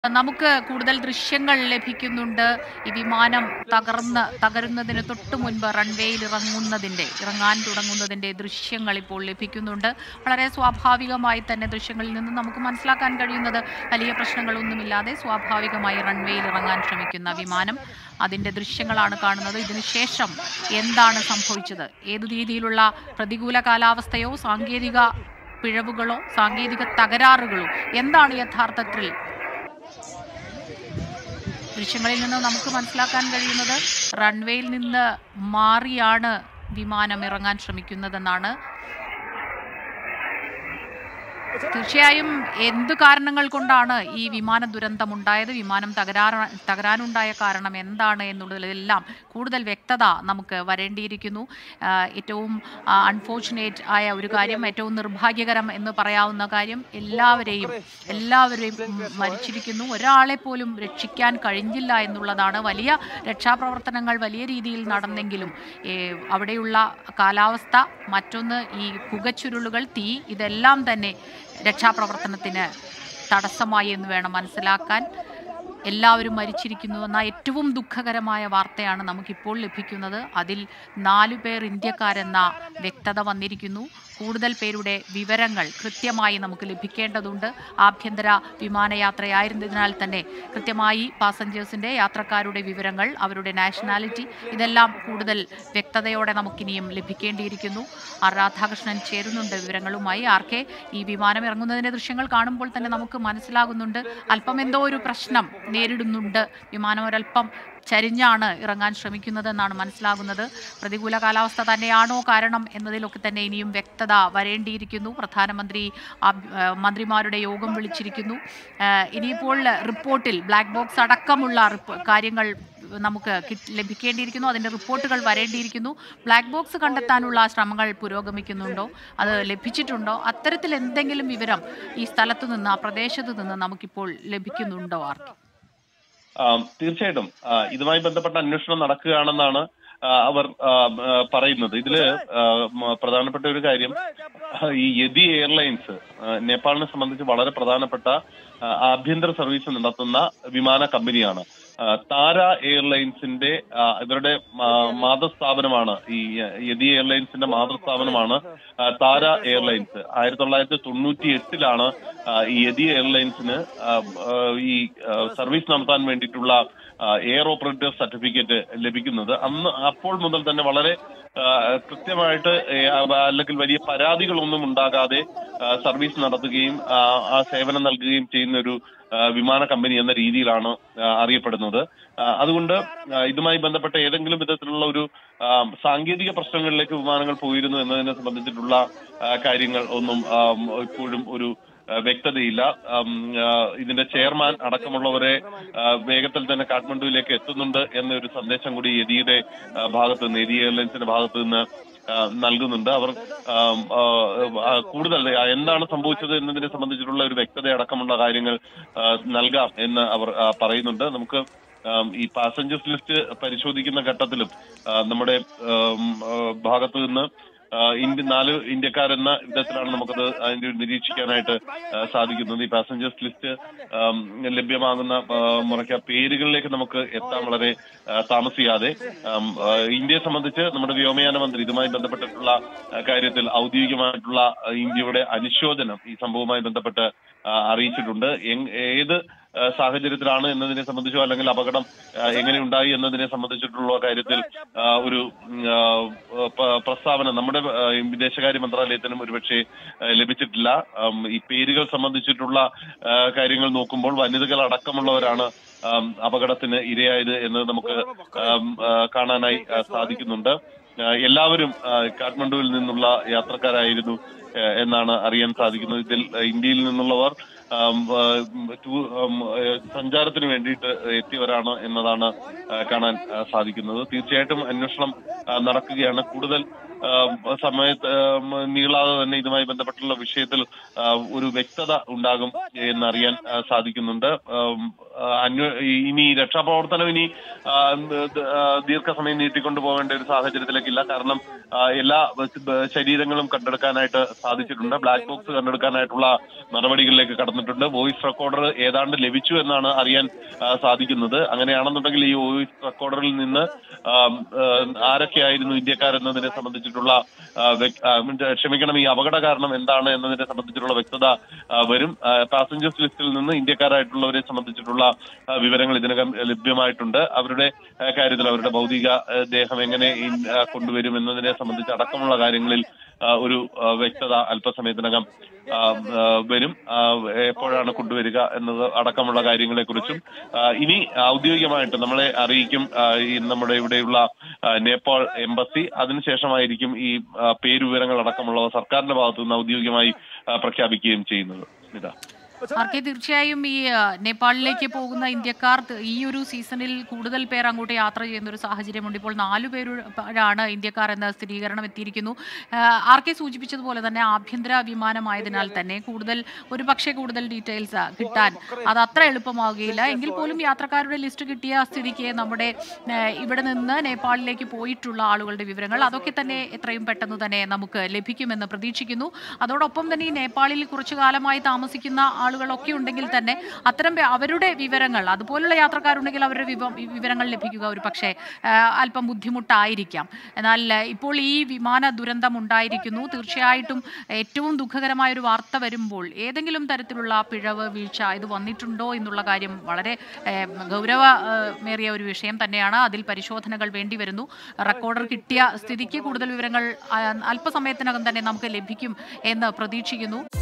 നമുക്ക് കൂടുതൽ ദൃശ്യങ്ങൾ ലഭിക്കുന്നുണ്ട് ഈ വിമാനം തകർന്ന് തകരുന്നതിന് തൊട്ട് മുൻപ് റൺവേയിൽ ഇറങ്ങുന്നതിന്റെ ഇറങ്ങാൻ തുടങ്ങുന്നതിന്റെ ദൃശ്യങ്ങൾ ഇപ്പോൾ ലഭിക്കുന്നുണ്ട് വളരെ സ്വാഭാവികമായി തന്നെ ദൃശ്യങ്ങളിൽ നിന്ന് നമുക്ക് മനസ്സിലാക്കാൻ കഴിയുന്നത് വലിയ പ്രശ്നങ്ങളൊന്നുമില്ലാതെ സ്വാഭാവികമായി റൺവേയിൽ ഇറങ്ങാൻ ശ്രമിക്കുന്ന വിമാനം അതിന്റെ ദൃശ്യങ്ങളാണ് കാണുന്നത് ഇതിനുശേഷം എന്താണ് സംഭവിച്ചത് ഏതു രീതിയിലുള്ള പ്രതികൂല കാലാവസ്ഥയോ സാങ്കേതിക പിഴവുകളോ സാങ്കേതിക തകരാറുകളോ എന്താണ് യഥാർത്ഥത്തിൽ ദൃശ്യങ്ങളിൽ നിന്ന് നമുക്ക് മനസ്സിലാക്കാൻ കഴിയുന്നത് റൺവേയിൽ നിന്ന് മാറിയാണ് വിമാനം ഇറങ്ങാൻ ശ്രമിക്കുന്നതെന്നാണ് തീർച്ചയായും എന്ത് കാരണങ്ങൾ കൊണ്ടാണ് ഈ വിമാന ദുരന്തം ഉണ്ടായത് വിമാനം തകരാറ തകരാനുണ്ടായ കാരണം എന്താണ് എന്നുള്ളതിലെല്ലാം കൂടുതൽ വ്യക്തത നമുക്ക് വരേണ്ടിയിരിക്കുന്നു ആഹ് ഏറ്റവും അൺഫോർച്ചുനേറ്റ് ആയ ഒരു കാര്യം ഏറ്റവും നിർഭാഗ്യകരം എന്ന് പറയാവുന്ന കാര്യം എല്ലാവരെയും എല്ലാവരെയും ഉം, മരിച്ചിരിക്കുന്നു ഒരാളെ പോലും രക്ഷിക്കാൻ കഴിഞ്ഞില്ല എന്നുള്ളതാണ് വലിയ രക്ഷാപ്രവർത്തനങ്ങൾ വലിയ രീതിയിൽ നടന്നെങ്കിലും ഏഹ്, അവിടെയുള്ള കാലാവസ്ഥ മറ്റൊന്ന് ഈ പുകച്ചുരുളുകൾ തീ ഇതെല്ലാം തന്നെ രക്ഷാപ്രവർത്തനത്തിന് തടസ്സമായി എന്ന് വേണം മനസ്സിലാക്കാൻ എല്ലാവരും മരിച്ചിരിക്കുന്നു എന്ന ഏറ്റവും ദുഃഖകരമായ വാർത്തയാണ് നമുക്കിപ്പോൾ ലഭിക്കുന്നത് അതിൽ നാലു പേർ ഇന്ത്യക്കാരെന്ന വ്യക്തത വന്നിരിക്കുന്നു കൂടുതൽ പേരുടെ വിവരങ്ങൾ കൃത്യമായി നമുക്ക് ലഭിക്കേണ്ടതുണ്ട് ആഭ്യന്തര വിമാനയാത്രയായിരുന്നതിനാൽ തന്നെ കൃത്യമായി പാസഞ്ചേഴ്സിൻ്റെ യാത്രക്കാരുടെ വിവരങ്ങൾ അവരുടെ നാഷണാലിറ്റി ഇതെല്ലാം കൂടുതൽ വ്യക്തതയോടെ നമുക്കിനിയും ലഭിക്കേണ്ടിയിരിക്കുന്നു ആർ രാധാകൃഷ്ണൻ ചേരുന്നുണ്ട് വിവരങ്ങളുമായി ആർ കെ ഈ വിമാനം ഇറങ്ങുന്നതിൻ്റെ ദൃശ്യങ്ങൾ കാണുമ്പോൾ തന്നെ നമുക്ക് മനസ്സിലാകുന്നുണ്ട് അല്പം എന്തോ ഒരു പ്രശ്നം നേരിടുന്നുണ്ട് വിമാനം ഒരല്പം ചരിഞ്ഞാണ് ഇറങ്ങാൻ ശ്രമിക്കുന്നതെന്നാണ് മനസ്സിലാകുന്നത് പ്രതികൂല കാലാവസ്ഥ തന്നെയാണോ കാരണം എന്നതിലൊക്കെ തന്നെ ഇനിയും വ്യക്തത വരേണ്ടിയിരിക്കുന്നു പ്രധാനമന്ത്രി ആഭ്യ- ആ, മന്ത്രിമാരുടെ യോഗം വിളിച്ചിരിക്കുന്നു ആ, ഇനിയിപ്പോൾ റിപ്പോർട്ടിൽ ബ്ലാക്ക് ബോക്സ് അടക്കമുള്ള റിപ്പ- കാര്യങ്ങൾ നമുക്ക് കിട്ട്- ലഭിക്കേണ്ടിയിരിക്കുന്നു അതിൻ്റെ റിപ്പോർട്ടുകൾ വരേണ്ടിയിരിക്കുന്നു ബ്ലാക്ക് ബോക്സ് കണ്ടെത്താനുള്ള ശ്രമങ്ങൾ പുരോഗമിക്കുന്നുണ്ടോ അത് ലഭിച്ചിട്ടുണ്ടോ അത്തരത്തിൽ എന്തെങ്കിലും വിവരം ഈ സ്ഥലത്തു നിന്ന് ആ പ്രദേശത്ത് നിന്ന് നമുക്കിപ്പോൾ ലഭിക്കുന്നുണ്ടോ ആർക്ക് ആം, തീർച്ചയായിട്ടും ആ, ഇതുമായി ബന്ധപ്പെട്ട അന്വേഷണം നടക്കുകയാണെന്നാണ് ആ, അവർ ആ, ആ, പറയുന്നത് ഇതില് ആ, മ- പ്രധാനപ്പെട്ട ഒരു കാര്യം ആ, ഈ യതി എയർലൈൻസ് ആ, നേപ്പാളിനെ സംബന്ധിച്ച് വളരെ പ്രധാനപ്പെട്ട ആ, ആഭ്യന്തര സർവീസ് നടത്തുന്ന വിമാന കമ്പനിയാണ് ആ, താര എയർലൈൻസിന്റെ ആ, ഇവരുടെ മാ- മാതൃസ്ഥാപനമാണ് ഈ യതി എയർലൈൻസിന്റെ മാതൃസ്ഥാപനമാണ് ആ, താര എയർലൈൻസ് ആയിരത്തി തൊള്ളായിരത്തി തൊണ്ണൂറ്റി എട്ടിലാണ് ഈ യതി എയർലൈൻസിന് ആ, ആ, ഈ ആ, സർവീസ് നടത്താൻ വേണ്ടിയിട്ടുള്ള ആ, എയർ ഓപ്പറേറ്റർ സർട്ടിഫിക്കറ്റ് ലഭിക്കുന്നത് അന്ന് അപ്പോൾ മുതൽ തന്നെ വളരെ ആ, കൃത്യമായിട്ട് ഏ, അല്ലെങ്കിൽ വലിയ പരാതികളൊന്നും ഉണ്ടാകാതെ ആ, സർവീസ് നടത്തുകയും ആ, ആ സേവനം നൽകുകയും ചെയ്യുന്ന ഒരു ആ, വിമാന കമ്പനി എന്ന രീതിയിലാണ് ആ, അറിയപ്പെടുന്നത് ആ, അതുകൊണ്ട് ആ, ഇതുമായി ബന്ധപ്പെട്ട ഏതെങ്കിലും വിധത്തിലുള്ള ഒരു ആ, സാങ്കേതിക പ്രശ്നങ്ങളിലേക്ക് വിമാനങ്ങൾ പോയിരുന്നു എന്നതിനെ സംബന്ധിച്ചിട്ടുള്ള ആ, കാര്യങ്ങൾ ഒന്നും ആ, ഇപ്പോഴും ഒരു ആ, വ്യക്തതയില്ല ആം, ആ, ഇതിന്റെ ചെയർമാൻ അടക്കമുള്ളവരെ ആ, വേഗത്തിൽ തന്നെ കാഠ്മണ്ഡുവിലേക്ക് എത്തുന്നുണ്ട് എന്നൊരു സന്ദേശം കൂടി യതിയുടെ ആ, ഭാഗത്ത് നിന്ന് യതി എയർലൈൻസിന്റെ ഭാഗത്ത് നിന്ന് ആ, നൽകുന്നുണ്ട് അവർ ആം, ആ, ആ, കൂടുതൽ ആ, എന്താണ് സംഭവിച്ചത് എന്നതിനെ സംബന്ധിച്ചിട്ടുള്ള ഒരു വ്യക്തത അടക്കമുള്ള കാര്യങ്ങൾ ആ, നൽകാം എന്ന് അവർ ആ, പറയുന്നുണ്ട് നമുക്ക് ആം, ഈ പാസഞ്ചേഴ്സ് ലിസ്റ്റ് പരിശോധിക്കുന്ന ഘട്ടത്തിലും ആ, നമ്മുടെ ആം, ആ, ഭാഗത്ത് നിന്ന് ആ, ഇന്ത്യ നാല് ഇന്ത്യക്കാരെന്ന വിധത്തിലാണ് നമുക്കത് അതിന്റെ ഒരു നിരീക്ഷിക്കാനായിട്ട് ആ, സാധിക്കുന്നത് ഈ പാസഞ്ചേഴ്സ് ലിസ്റ്റ് ആം, ലഭ്യമാകുന്ന ആ, മുറയ്ക്ക് ആ പേരുകളിലേക്ക് നമുക്ക് എത്താൻ വളരെ ആ, താമസിയാതെ ആം, ആ, ഇന്ത്യയെ സംബന്ധിച്ച് നമ്മുടെ വ്യോമയാന മന്ത്രി ഇതുമായി ബന്ധപ്പെട്ടിട്ടുള്ള ആ, കാര്യത്തിൽ ഔദ്യോഗികമായിട്ടുള്ള ആ, ഇന്ത്യയുടെ അനുശോചനം ഈ സംഭവവുമായി ബന്ധപ്പെട്ട് ആ, അറിയിച്ചിട്ടുണ്ട് എങ്- ഏത് ആ, സാഹചര്യത്തിലാണ് എന്നതിനെ സംബന്ധിച്ചോ അല്ലെങ്കിൽ അപകടം ആ, എങ്ങനെ ഉണ്ടായി എന്നതിനെ സംബന്ധിച്ചിട്ടുള്ള കാര്യത്തിൽ ആ, ഒരു ഉം, ആ, പ- പ്രസ്താവന നമ്മുടെ ആ, വിദേശകാര്യ മന്ത്രാലയത്തിനും ഒരുപക്ഷെ ആ, ലഭിച്ചിട്ടില്ല ആം, ഈ പേരുകൾ സംബന്ധിച്ചിട്ടുള്ള ആ, കാര്യങ്ങൾ നോക്കുമ്പോൾ വനിതകൾ അടക്കമുള്ളവരാണ് ആം, അപകടത്തിന് ഇരയായത് എന്ന് നമുക്ക് ആം, ആ, കാണാനായി ആ, സാധിക്കുന്നുണ്ട് ആ, എല്ലാവരും ആ, കാഠ്മണ്ഡുവിൽ നിന്നുള്ള യാത്രക്കാരായിരുന്നു ആ, എന്നാണ് അറിയാൻ സാധിക്കുന്നത് ഇതിൽ ആ, ഇന്ത്യയിൽ നിന്നുള്ളവർ ആം, ആ, ടൂ- ആം, ആ, സഞ്ചാരത്തിന് വേണ്ടിയിട്ട് എത്തിയവരാണ് എന്നതാണ് ആ, കാണാൻ ആ, സാധിക്കുന്നത് തീർച്ചയായിട്ടും അന്വേഷണം ആ, നടക്കുകയാണ് കൂടുതൽ ആ, സമയത്ത് ആ, നീളാതെ തന്നെ ഇതുമായി ബന്ധപ്പെട്ടുള്ള വിഷയത്തിൽ ആ, ഒരു വ്യക്തത ഉണ്ടാകും എന്നറിയാൻ ആ, സാധിക്കുന്നുണ്ട് ആം, ആ, അന്വ- ഇനി രക്ഷാപ്രവർത്തനം ഇനി ആ, ദ- ആ, ദീർഘസമയം നീട്ടിക്കൊണ്ടു പോകേണ്ട ഒരു സാഹചര്യത്തിലേക്കില്ല കാരണം ആ, എല്ലാ ബ- ശരീരങ്ങളും കണ്ടെടുക്കാനായിട്ട് സാധിച്ചിട്ടുണ്ട് ബ്ലാക്ക് ബോക്സ് കണ്ടെടുക്കാനായിട്ടുള്ള നടപടികളിലേക്ക് കടന്നിട്ടുണ്ട് വോയിസ് റെക്കോർഡർ ഏതാണ്ട് ലഭിച്ചു എന്നാണ് അറിയാൻ ആ, സാധിക്കുന്നത് അങ്ങനെയാണെന്നുണ്ടെങ്കിൽ ഈ വോയിസ് റെക്കോർഡറിൽ നിന്ന് ആം, ആ, ആരൊക്കെയായിരുന്നു ഇന്ത്യക്കാരെന്നതിനെ സംബന്ധിച്ചിട്ടുള്ള ആ, വ്യക്- ആ, ക്ഷമിക്കണം ഈ അപകട കാരണം എന്താണ് എന്നതിനെ സംബന്ധിച്ചിട്ടുള്ള വ്യക്തത ആ, വരും പാസഞ്ചേഴ്സ് ലിസ്റ്റിൽ നിന്ന് ഇന്ത്യക്കാരായിട്ടുള്ളവരെ സംബന്ധിച്ചിട്ടുള്ള ആ, വിവരങ്ങൾ ഇതിനകം ലഭ്യമായിട്ടുണ്ട് അവരുടെ ആ, കാര്യത്തിൽ അവരുടെ ഭൗതിക ആ, ദേഹം എങ്ങനെ ഇൻ- ആ, കൊണ്ടുവരും എന്നതിനെ സംബന്ധിച്ച് അടക്കമുള്ള കാര്യങ്ങളിൽ ആ, ഒരു ആ, വ്യക്തത അല്പസമയത്തിനകം ആ, ആ, വരും ആ, എപ്പോഴാണ് കൊണ്ടുവരിക എന്നത് അടക്കമുള്ള കാര്യങ്ങളെ കുറിച്ചും ഇനി ഔദ്യോഗികമായിട്ട് നമ്മളെ അറിയിക്കും ആ, ഈ നമ്മുടെ ഇവിടെയുള്ള ആ, നേപ്പാൾ എംബസി അതിനുശേഷമായിരിക്കും ഈ ആ, പേരുവിവരങ്ങൾ അടക്കമുള്ളവ സർക്കാരിന്റെ ഭാഗത്തു നിന്ന് ഔദ്യോഗികമായി ആ, പ്രഖ്യാപിക്കുകയും ചെയ്യുന്നത് ഇതാ ആർ കെ തീർച്ചയായും ഈ ആ, നേപ്പാളിലേക്ക് പോകുന്ന ഇന്ത്യക്കാർ ത- ഈ ഒരു സീസണിൽ കൂടുതൽ പേർ അങ്ങോട്ട് യാത്ര ചെയ്യുന്ന ഒരു സാഹചര്യമുണ്ട് ഇപ്പോൾ നാലു പേരാണ് ഇന്ത്യക്കാർ എന്ന സ്ഥിരീകരണം എത്തിയിരിക്കുന്നു ആ, ആർ കെ സൂചിപ്പിച്ചതുപോലെ തന്നെ ആഭ്യന്തര വിമാനമായതിനാൽ തന്നെ കൂടുതൽ ഒരു പക്ഷേ കൂടുതൽ ഡീറ്റെയിൽസ് കിട്ടാൻ അത് അത്ര എളുപ്പമാവുകയില്ല എങ്കിൽ പോലും യാത്രക്കാരുടെ ലിസ്റ്റ് കിട്ടിയ സ്ഥിതിക്ക് നമ്മുടെ ആ, ഇവിടെ നിന്ന് നേപ്പാളിലേക്ക് പോയിട്ടുള്ള ആളുകളുടെ വിവരങ്ങൾ അതൊക്കെ തന്നെ എത്രയും പെട്ടെന്ന് തന്നെ നമുക്ക് ലഭിക്കുമെന്ന് പ്രതീക്ഷിക്കുന്നു അതോടൊപ്പം തന്നെ ഈ നേപ്പാളിൽ കുറച്ചു കാലമായി താമസിക്കുന്ന ആളുകളൊക്കെ ഉണ്ടെങ്കിൽ തന്നെ അത്തരം വെ- അവരുടെ വിവരങ്ങൾ അതുപോലുള്ള യാത്രക്കാരുണ്ടെങ്കിൽ അവരുടെ വിവ- വിവരങ്ങൾ ലഭിക്കുക ഒരു പക്ഷേ ആ, അല്പം ബുദ്ധിമുട്ടായിരിക്കാം എന്നാൽ ആ, ഇപ്പോൾ ഈ വിമാന ദുരന്തം ഉണ്ടായിരിക്കുന്നു തീർച്ചയായിട്ടും ഏറ്റവും ദുഃഖകരമായ ഒരു വാർത്ത വരുമ്പോൾ ഏതെങ്കിലും തരത്തിലുള്ള പിഴവ് വീഴ്ച ഇത് വന്നിട്ടുണ്ടോ എന്നുള്ള കാര്യം വളരെ ഏ, ഗൗരവമേറിയ ഒരു വിഷയം തന്നെയാണ് അതിൽ പരിശോധനകൾ വേണ്ടി വരുന്നു റെക്കോർഡർ കിട്ടിയ സ്ഥിതിക്ക് കൂടുതൽ വിവരങ്ങൾ ആ, അല്പസമയത്തിനകം തന്നെ നമുക്ക് ലഭിക്കും എന്ന് പ്രതീക്ഷിക്കുന്നു